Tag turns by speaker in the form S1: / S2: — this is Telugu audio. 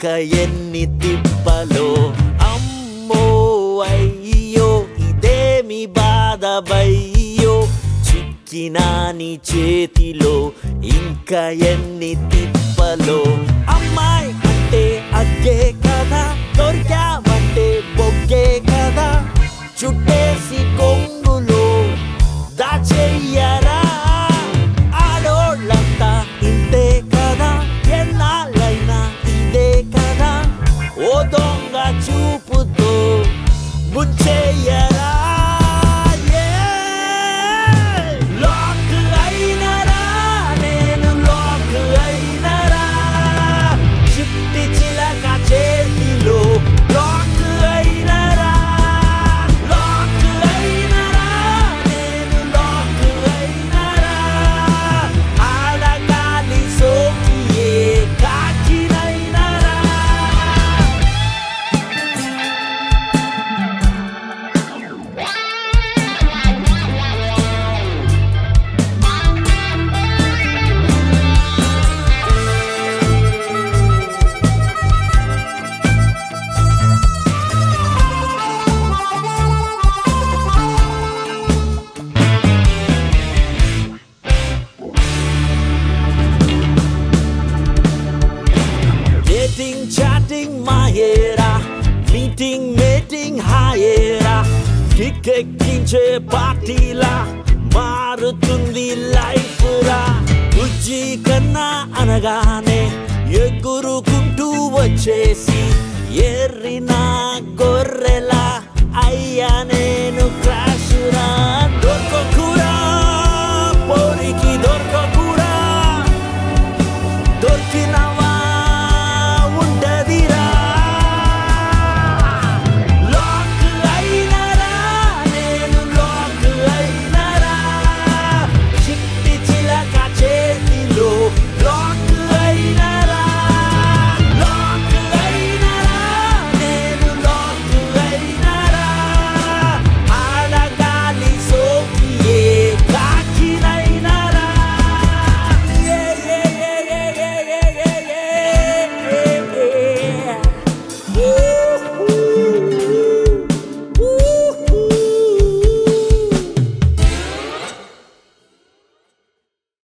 S1: ఇంకా ఎన్ని తిప్పలో అమ్మో అయ్యో ఇదేమి బాధబయ్యో చిక్కినా నీ చేతిలో ఇంకా ఎన్ని తిప్పలో అమ్మాయి అంటే అగ్గే కదా దొరికావంటే బొగ్గే కదా చుట్టేసి కొంగులో దాచెయ్యరా ఆడోళ్ళంతా ఇంతే కదా ఎన్నాళ్ళైనా ఇదే కదా ఓ దొంగ చూపుతో ముంచెయ్యరా లాక్ అయినరా నేను లాక్ అయినరా చిట్టి చిలక చేతిలో లాక్ అయినరా లాక్ అయినరా నేను లాక్ అయినరా ఆడగాలి సోకియే కాకినైనరా డేటింగ్ చాటింగ్ మాయేరా మీటింగ్ మీటింగ్ హాయేరా కిక్కెక్కించే పార్టీలా మారుతుంది లైఫ్ రా బుజ్జి కన్నా అనగానే ఎగురుకుంటూ వచ్చేసి ఎర్రినా